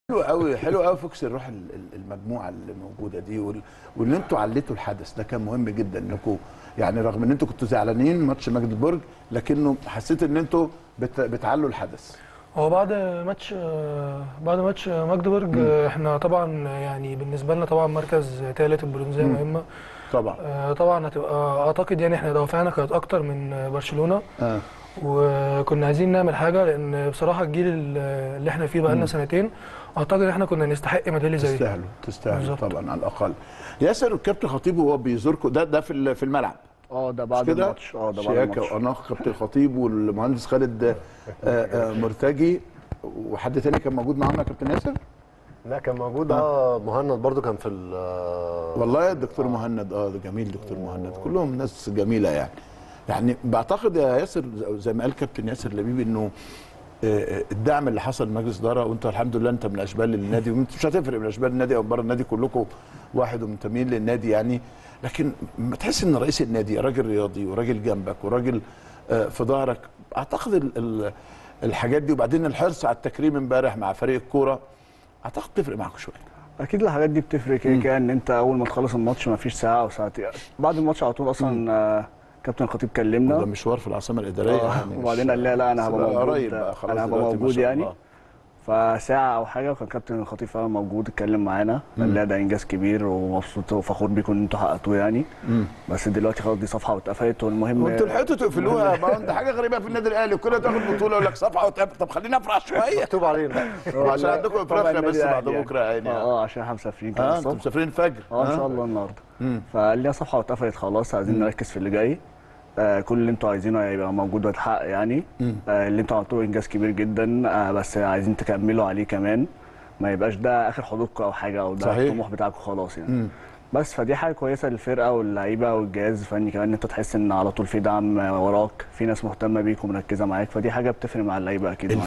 حلو قوي حلو قوي فوكس الروح ال- ال- المجموعه اللي موجوده دي وال- وان انتوا عليتوا الحدث ده كان مهم جدا انكم يعني رغم ان انتوا كنتوا زعلانين ماتش مجدبورج لكنه حسيت ان انتوا بت- بتعلوا الحدث هو بعد ماتش بعد ماتش ماجدبورج احنا طبعا يعني بالنسبه لنا طبعا مركز ثالث البرونزيه مم. مهمه طبعا آه، طبعا هتبقى اعتقد يعني احنا دوافعنا كانت اكتر من برشلونه اه وكنا عايزين نعمل حاجه لان بصراحه الجيل اللي احنا فيه بقالنا مم. سنتين اعتقد ان احنا كنا نستحق ميداليه زي دي تستاهلوا تستاهلوا بالظبط. طبعا على الاقل ياسر الكابتن خطيب وهو بيزوركم ده ده في ال- في الملعب اه ده مش بعد كده؟ الماتش اه ده بعد شياكه الماتش واناخ كابتن الخطيب والمهندس خالد آه، آه، مرتجي وحد تاني كان موجود معانا يا كابتن ياسر لا كان موجود اه مهند برضو كان في ال والله الدكتور مهند اه ده جميل دكتور مهند كلهم ناس جميله يعني يعني بعتقد يا ياسر زي ما قال كابتن ياسر لبيب انه آه، الدعم اللي حصل مجلس اداره وانت الحمد لله انت من اشبال النادي وانت مش هتفرق من اشبال النادي او بره النادي كلكم واحد ومنتمين للنادي يعني لكن ما تحس ان رئيس النادي راجل رياضي وراجل جنبك وراجل آه، في ظهرك اعتقد ال- ال- الحاجات دي وبعدين الحرص على التكريم امبارح مع فريق الكوره اعتقد تفرق معاكم شويه اكيد الحاجات دي بتفرق كده مم. كده ان انت اول ما تخلص الماتش ما فيش ساعه او ساعتين بعد الماتش على طول اصلا آه، كابتن الخطيب ده كلمنا مشوار في العاصمه الاداريه آه، يعني مش- وبعدين قال لا لا انا هبقى بس موجود قريب بقى خلاص انا هبقى دلوقتي ما موجود شاء يعني الله. فساعه او حاجه وكان كابتن الخطيب فعلا موجود اتكلم معانا قال لا ده انجاز كبير ومبسوط وفخور بيكم ان انتوا حققتوه يعني مم. بس دلوقتي خلاص دي صفحه واتقفلت والمهم وانتوا لحقتوا تقفلوها ما هو ده حاجه غريبه في النادي الاهلي وكل تاخد بطوله يقول لك صفحه وتقفل طب خلينا افرح شويه مكتوب علينا عشان عندكم افريقيا بس بعد بكره يا عيني اه اه عشان احنا مسافرين كده اه انتوا الصبح مسافرين الفجر اه ان شاء الله النهارده مم. فقال لي صفحه واتقفلت خلاص عايزين نركز في اللي جاي آه كل اللي انتوا عايزينه هيبقى موجود ويتحقق يعني مم. آه اللي انتوا عملتوه انجاز كبير جدا آه بس عايزين تكملوا عليه كمان ما يبقاش ده اخر حدودكم او حاجه او ده صحيح. الطموح بتاعكم خلاص يعني مم. بس فدي حاجه كويسه للفرقه واللعيبه والجهاز الفني كمان ان انت تحس ان على طول في دعم وراك في ناس مهتمه بيك ومركزه معاك فدي حاجه بتفرق مع اللعيبه اكيد